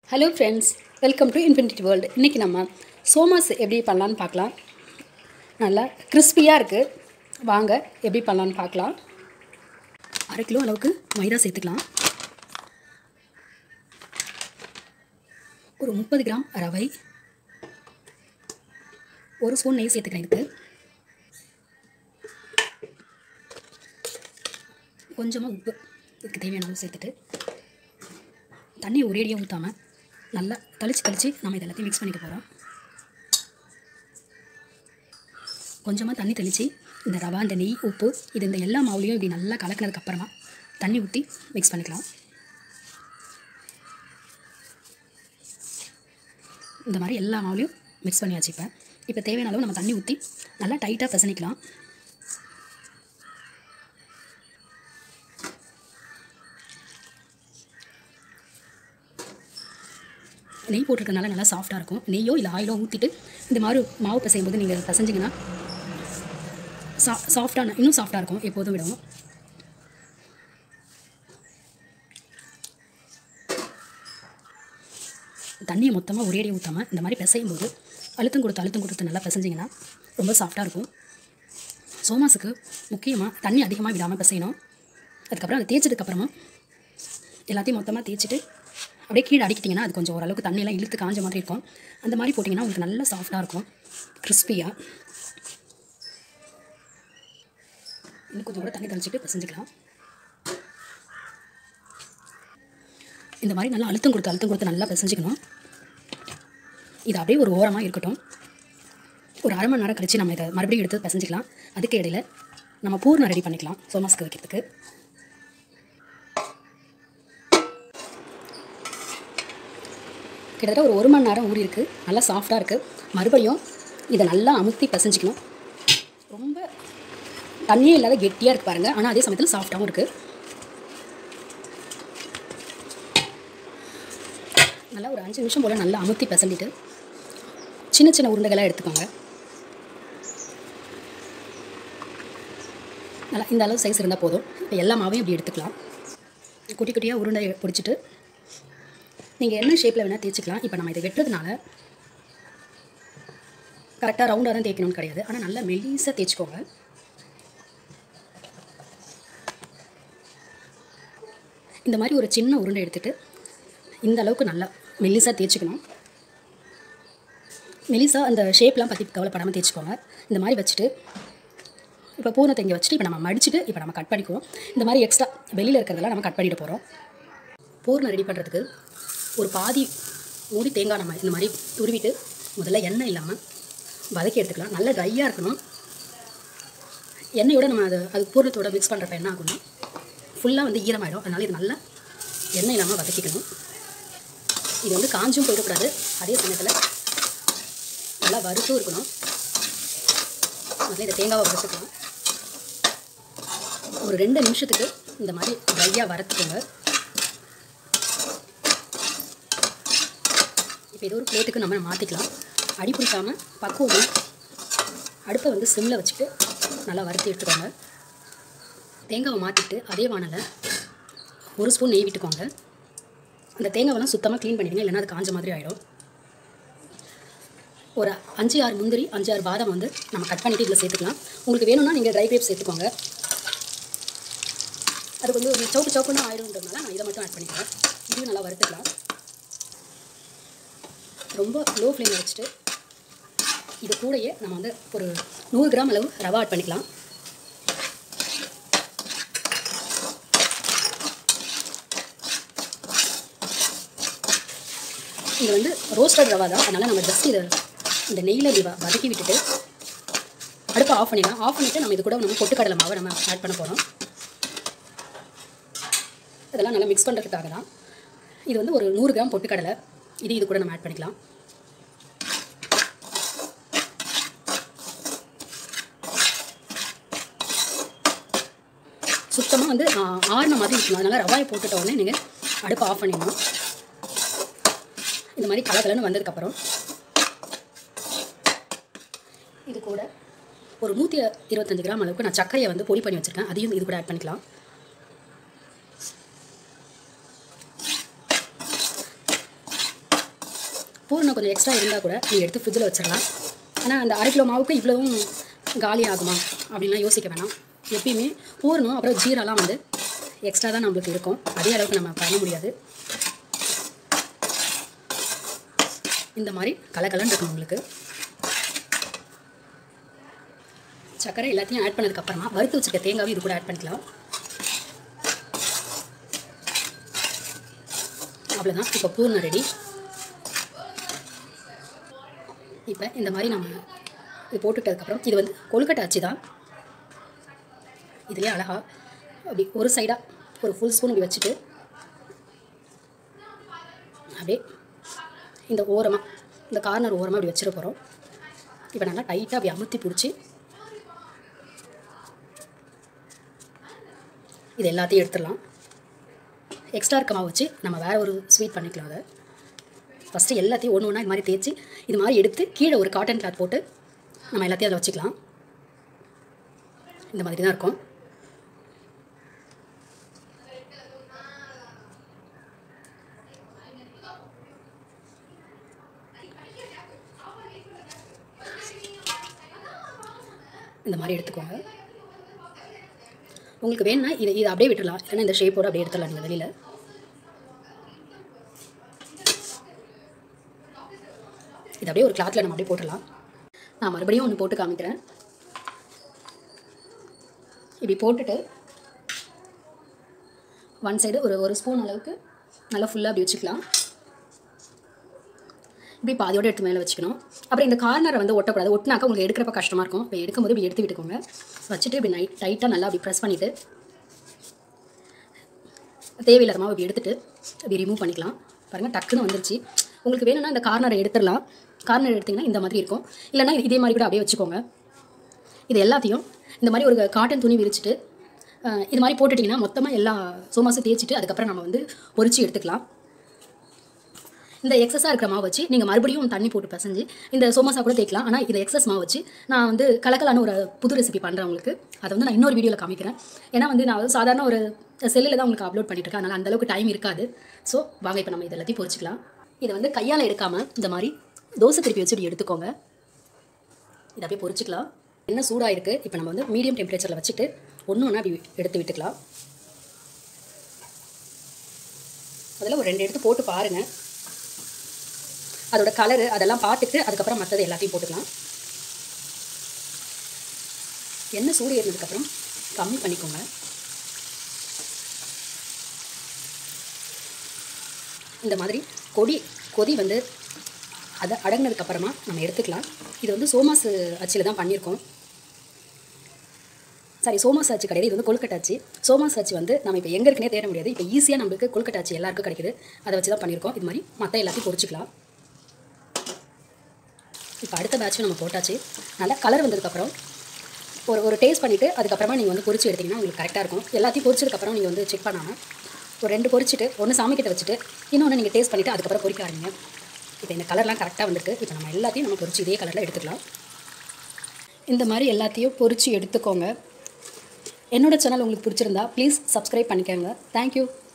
hello friends welcome to infinity world இன்றைக்கி நம்ம சோமாஸ் எப்படி பண்ணலான்னு பார்க்கலாம் நல்லா கிறிஸ்பியாக இருக்குது வாங்க எப்படி பண்ணலான்னு பார்க்கலாம் அரை கிலோ அளவுக்கு மைதா சேர்த்துக்கலாம் ஒரு முப்பது கிராம் ரவை ஒரு ஸ்பூன் நெய் சேர்த்துக்கிறேன் இதுக்கு கொஞ்சமாக உப்பு இதுக்கு தேவையான அளவு சேர்த்துட்டு தண்ணி ஒரேடியாக ஊற்றாமல் நல்லா தளிச்சு தளிச்சு நம்ம இது எல்லாத்தையும் மிக்ஸ் பண்ணிக்க போகிறோம் கொஞ்சமாக தண்ணி தெளித்து இந்த ரவா இந்த நெய் உப்பு இது இந்த எல்லா மாவுலையும் இப்படி நல்லா கலக்கினதுக்கு அப்புறமா தண்ணி ஊற்றி மிக்ஸ் பண்ணிக்கலாம் இந்த மாதிரி எல்லா மாவுலையும் மிக்ஸ் பண்ணியாச்சு இப்போ இப்போ தேவையான அளவு நம்ம தண்ணி ஊற்றி நல்லா டைட்டாக பிசைனிக்கலாம் நெய் போட்டிருக்கனால நல்லா சாஃப்டாக இருக்கும் நெய்யோ இல்லை ஆயிலோ ஊற்றிட்டு இந்த மாதிரி மாவு பிசையும் போது நீங்கள் பிசைஞ்சிங்கன்னா சா சாஃப்டான இன்னும் சாஃப்டாக இருக்கும் எப்போதும் விடவும் தண்ணியை மொத்தமாக ஒரேடியாக ஊற்றாமல் இந்த மாதிரி பிசையும் போது அழுத்தம் கொடுத்து அழுத்தம் கொடுத்து நல்லா பிசைஞ்சிங்கன்னா ரொம்ப சாஃப்டாக இருக்கும் சோமாஸுக்கு முக்கியமாக தண்ணி அதிகமாக விடாமல் பிசையணும் அதுக்கப்புறம் அதை தேய்ச்சதுக்கப்புறமா எல்லாத்தையும் மொத்தமாக தேய்ச்சிட்டு அப்படியே கீழே அடிக்கிட்டிங்கன்னா அது கொஞ்சம் ஓரளவுக்கு தண்ணியெல்லாம் இழுத்து காஞ்ச மாதிரி இருக்கும் அந்த மாதிரி போட்டிங்கன்னா உங்களுக்கு நல்லா சாஃப்டாக இருக்கும் கிறிஸ்பியாக இன்னும் கொஞ்சம் கூட தண்ணி தெளிச்சிட்டு பிசைஞ்சிக்கலாம் இந்த மாதிரி நல்லா அழுத்தம் கொடுத்து அழுத்தம் கொடுத்து நல்லா பிசைஞ்சிக்கணும் இது அப்படியே ஒரு ஓரமாக இருக்கட்டும் ஒரு அரை மணி நேரம் கழித்து நம்ம இதை மறுபடியும் எடுத்து பிசைஞ்சிக்கலாம் அதுக்கு இடையில நம்ம பூர்ணம் ரெடி பண்ணிக்கலாம் சோமாஸ்க்கு வைக்கிறதுக்கு கிட்டத்தட்ட ஒரு ஒரு மணி நேரம் ஊறி இருக்குது நல்லா சாஃப்டாக இருக்குது மறுபடியும் இதை நல்லா அமுத்தி பிசைஞ்சிக்கணும் ரொம்ப தண்ணியே இல்லாத கெட்டியாக இருக்குது பாருங்கள் ஆனால் அதே சமயத்தில் சாஃப்டாகவும் இருக்குது நல்லா ஒரு அஞ்சு நிமிஷம் போல் நல்லா அமுத்தி பிசைஞ்சிட்டு சின்ன சின்ன உருண்டைகளாக எடுத்துக்கோங்க நல்லா இந்த அளவு சைஸ் இருந்தால் போதும் இப்போ எல்லா மாவையும் இப்படி எடுத்துக்கலாம் குட்டி குட்டியாக உருண்டை பிடிச்சிட்டு நீங்கள் என்ன ஷேப்பில் வேணால் தேய்ச்சிக்கலாம் இப்போ நம்ம இதை வெட்டுறதுனால கரெக்டாக ரவுண்டாக தான் தேய்க்கணும்னு கிடையாது ஆனால் நல்லா மெலிசாக தேய்ச்சிக்கோங்க இந்த மாதிரி ஒரு சின்ன உருண்டை எடுத்துகிட்டு இந்த அளவுக்கு நல்லா மெலிசாக தேய்ச்சிக்கணும் மெலிசாக அந்த ஷேப்லாம் பற்றி கவலைப்படாமல் தேய்ச்சிக்கோங்க இந்த மாதிரி வச்சுட்டு இப்போ பூனை இங்கே வச்சுட்டு இப்போ நம்ம மடிச்சுட்டு இப்போ நம்ம கட் பண்ணிக்குவோம் இந்த மாதிரி எக்ஸ்ட்ரா வெளியில் இருக்கிறதெல்லாம் நம்ம கட் பண்ணிட்டு போகிறோம் பூர்ணம் ரெடி பண்ணுறதுக்கு ஒரு பாதி மூடி தேங்காய் நம்ம இந்த மாதிரி துருவிட்டு முதல்ல எண்ணெய் இல்லாமல் வதக்கி எடுத்துக்கலாம் நல்லா ட்ரையாக இருக்கணும் எண்ணெயோட நம்ம அதை அது பூர்ணத்தோட மிக்ஸ் பண்ணுறப்ப என்ன ஆகும்னா ஃபுல்லாக வந்து ஈரமாயிடும் அதனால் இது நல்லா எண்ணெய் இல்லாமல் வதக்கிக்கணும் இது வந்து காஞ்சும் போயிடக்கூடாது அதே சமயத்தில் நல்லா வறுத்தும் இருக்கணும் அதனால் இதை தேங்காவை வறுத்துக்கலாம் ஒரு ரெண்டு நிமிஷத்துக்கு இந்த மாதிரி ட்ரையாக வறுத்துக்கோங்க இப்போ இது ஒரு பிளேட்டுக்கு நம்ம மாற்றிக்கலாம் அடி பிடிக்காமல் பக்குவம் அடுப்பை வந்து சிம்மில் வச்சுட்டு நல்லா வறுத்து எடுத்துக்கோங்க தேங்காவை மாற்றிட்டு அதே வானலை ஒரு ஸ்பூன் நெய் விட்டுக்கோங்க அந்த தேங்காவெல்லாம் சுத்தமாக க்ளீன் பண்ணிடுங்க இல்லைன்னா அது காஞ்ச மாதிரி ஆகிடும் ஒரு அஞ்சு ஆறு முந்திரி அஞ்சு ஆறு பாதாம் வந்து நம்ம கட் பண்ணிவிட்டு இதில் சேர்த்துக்கலாம் உங்களுக்கு வேணும்னா நீங்கள் ட்ரை கிரேப்ஸ் சேர்த்துக்கோங்க அது வந்து ஒரு சவுக்கு சவுக்குன்னு ஆயிடும்ன்றதுனால நான் இதை மட்டும் ஆட் பண்ணிக்கிறேன் இதையும் நல்லா வறுத்துக்கலாம் ரொம்ப லோ ஃப்ளேமில் வச்சுட்டு இது கூடயே நம்ம வந்து ஒரு நூறு கிராம் அளவு ரவா ஆட் பண்ணிக்கலாம் இது வந்து ரோஸ்டட் ரவா தான் அதனால் நம்ம ஜஸ்ட் இதை இந்த நெய்யில் இப்படி வதக்கி விட்டுட்டு அடுப்பை ஆஃப் பண்ணிடலாம் ஆஃப் பண்ணிவிட்டு நம்ம இது கூட நம்ம பொட்டுக்கடலை மாவை நம்ம ஆட் பண்ண போகிறோம் இதெல்லாம் நல்லா மிக்ஸ் பண்ணுறதுக்காக தான் இது வந்து ஒரு நூறு கிராம் பொட்டுக்கடலை இது இது கூட நம்ம ஆட் பண்ணிக்கலாம் சுத்தமாக வந்து ஆறின மாதிரி இருக்கணும் அதனால் ரவாயை போட்டுட்ட உடனே நீங்கள் அடுப்பை ஆஃப் பண்ணிடணும் இந்த மாதிரி கலகலன்னு வந்ததுக்கப்புறம் இது கூட ஒரு நூற்றி இருபத்தஞ்சு கிராம் அளவுக்கு நான் சர்க்கரையை வந்து பொடி பண்ணி வச்சுருக்கேன் அதையும் இது கூட ஆட் பண்ணிக்கலாம் பூரணம் கொஞ்சம் எக்ஸ்ட்ரா இருந்தால் கூட நீங்கள் எடுத்து ஃப்ரிட்ஜில் வச்சிடலாம் ஆனால் அந்த அரை கிலோ மாவுக்கு இவ்வளவும் காலி ஆகுமா அப்படின்லாம் யோசிக்க வேணாம் எப்பயுமே பூரணம் அப்புறம் ஜீராலாம் வந்து எக்ஸ்ட்ரா தான் நம்மளுக்கு இருக்கும் அதே அளவுக்கு நம்ம பண்ண முடியாது இந்த மாதிரி கலகலன்னு இருக்கும் உங்களுக்கு சர்க்கரை எல்லாத்தையும் ஆட் பண்ணதுக்கப்புறமா வறுத்து வச்சுருக்க தேங்காவும் இது கூட ஆட் பண்ணிக்கலாம் அவ்வளோதான் இப்போ பூர்ணம் ரெடி இப்போ இந்த மாதிரி நம்ம இது போட்டுட்டதுக்கப்புறம் இது வந்து கொழுக்கட்டை அச்சு தான் இதுலேயே அழகா அப்படி ஒரு சைடாக ஒரு ஃபுல் ஸ்பூன் இப்படி வச்சுட்டு அப்படியே இந்த ஓரமாக இந்த கார்னர் ஓரமாக அப்படி வச்சிட போகிறோம் இப்போ நல்லா டைட்டாக அப்படி அமுத்தி பிடிச்சி இது எல்லாத்தையும் எடுத்துடலாம் எக்ஸ்ட்ரா இருக்க மாவு வச்சு நம்ம வேறு ஒரு ஸ்வீட் பண்ணிக்கலாம் அதை ஃபஸ்ட்டு எல்லாத்தையும் ஒன்று ஒன்றா இது மாதிரி தேய்ச்சி இது மாதிரி எடுத்து கீழே ஒரு காட்டன் கிளாத் போட்டு நம்ம எல்லாத்தையும் அதில் வச்சுக்கலாம் இந்த மாதிரி தான் இருக்கும் இந்த மாதிரி எடுத்துக்கோங்க உங்களுக்கு வேணும்னா இதை இதை அப்படியே விட்டுடலாம் இல்லைன்னா இந்த ஷேப்போடு அப்படியே எடுத்துடலாம் நீங்கள் வெளியில் இது அப்படியே ஒரு கிளாத்தில் நம்ம அப்படியே போட்டுடலாம் நான் மறுபடியும் ஒன்று போட்டு காமிக்கிறேன் இப்படி போட்டுட்டு ஒன் சைடு ஒரு ஒரு ஸ்பூன் அளவுக்கு நல்லா ஃபுல்லாக அப்படி வச்சுக்கலாம் இப்படி பாதியோட எடுத்து மேலே வச்சுக்கணும் அப்புறம் இந்த கார்னரை வந்து ஒட்டக்கூடாது ஒட்டினாக்கா உங்களுக்கு எடுக்கிறப்ப கஷ்டமாக இருக்கும் இப்போ எடுக்கும்போது இப்படி எடுத்து விட்டுக்கோங்க வச்சுட்டு இப்படி நைட் டைட்டாக நல்லா அப்படி ப்ரெஸ் பண்ணிவிட்டு தேவையில்லாத மாவு இப்படி எடுத்துட்டு அப்படி ரிமூவ் பண்ணிக்கலாம் பாருங்கள் டக்குன்னு வந்துருச்சு உங்களுக்கு வேணும்னா இந்த கார்னரை எடுத்துடலாம் கார்னர் எடுத்திங்கன்னா இந்த மாதிரி இருக்கும் இல்லைன்னா இதே மாதிரி கூட அப்படியே வச்சுக்கோங்க இது எல்லாத்தையும் இந்த மாதிரி ஒரு காட்டன் துணி விரிச்சிட்டு அஹ், இது மாதிரி போட்டுட்டிங்கன்னா மொத்தமாக எல்லா சோமாஸும் தேய்ச்சிட்டு அதுக்கப்புறம் நம்ம வந்து பொரிச்சு எடுத்துக்கலாம் இந்த எக்ஸஸாக இருக்கிற மாவு வச்சு நீங்கள் மறுபடியும் தண்ணி போட்டு பிசைஞ்சு இந்த சோமாசா கூட தேய்க்கலாம் ஆனால் இந்த எக்ஸஸ் மாவு வச்சு நான் வந்து கலக்கலான ஒரு புது ரெசிபி பண்ணுறேன் உங்களுக்கு அதை வந்து நான் இன்னொரு வீடியோவில் காமிக்கிறேன் ஏன்னா வந்து நான் வந்து சாதாரண ஒரு செல்லில் தான் உங்களுக்கு அப்லோட் பண்ணிட்டு இருக்கேன் அதனால் அந்தளவுக்கு டைம் இருக்காது ஸோ வாங்க இப்போ நம்ம இது எல்லாத்தையும் பொரிச்சிக்கலாம் இதை வந்து கையால் எடுக்காமல் இந்த மாதிரி தோசை திருப்பி வச்சு இப்படி எடுத்துக்கோங்க இதை அப்படியே பொரிச்சிக்கலாம் என்ன சூடாக இருக்குது இப்போ நம்ம வந்து மீடியம் டெம்பரேச்சரில் வச்சுட்டு ஒன்று ஒன்றா அப்படி எடுத்து விட்டுக்கலாம் அதில் ஒரு ரெண்டு எடுத்து போட்டு பாருங்கள் அதோட கலரு அதெல்லாம் பார்த்துட்டு அதுக்கப்புறம் மற்றது எல்லாத்தையும் போட்டுக்கலாம் எண்ணெய் சூடு ஏறினதுக்கப்புறம் கம்மி பண்ணிக்கோங்க இந்த மாதிரி கொடி கொதி வந்து அதை அடங்கினதுக்கப்புறமா நம்ம எடுத்துக்கலாம் இது வந்து சோமாசு அச்சில் தான் பண்ணியிருக்கோம் சாரி சோமாஸ் ஆச்சு கிடையாது இது வந்து கொழுக்கட்டை ஆச்சு சோமாஸ் ஆச்சு வந்து நம்ம இப்போ எங்கே இருக்குன்னே தேட முடியாது இப்போ ஈஸியாக நம்மளுக்கு கொழுக்கட்டை ஆச்சு எல்லாருக்கும் கிடைக்குது அதை வச்சு தான் பண்ணியிருக்கோம் இது மாதிரி மற்ற எல்லாத்தையும் பொரிச்சிக்கலாம் இப்போ அடுத்த பேட்சும் நம்ம போட்டாச்சு நல்லா கலர் வந்ததுக்கப்புறம் ஒரு ஒரு டேஸ்ட் பண்ணிவிட்டு அதுக்கப்புறமா நீங்கள் வந்து பொரிச்சு எடுத்திங்கன்னா உங்களுக்கு கரெக்டாக இருக்கும் எல்லாத்தையும் பொரிச்சதுக்கப்புறம் நீங்கள் வந்து செக் பண்ணாமல் ஒரு ரெண்டு பொரிச்சிட்டு ஒன்று சாமிக்கிட்ட வச்சுட்டு இன்னொன்று நீங்கள் டேஸ்ட் பண்ணிவிட்டு அதுக்கப்புறம் பொரிக்க ஆரம்பிங்க இப்போ இந்த கலர்லாம் கரெக்டாக வந்திருக்கு இப்போ நம்ம எல்லாத்தையும் நம்ம பொரிச்சு இதே கலரில் எடுத்துக்கலாம் இந்த மாதிரி எல்லாத்தையும் பொரிச்சு எடுத்துக்கோங்க என்னோட சேனல் உங்களுக்கு பிடிச்சிருந்தா ப்ளீஸ் சப்ஸ்கிரைப் பண்ணிக்கோங்க தேங்க்யூ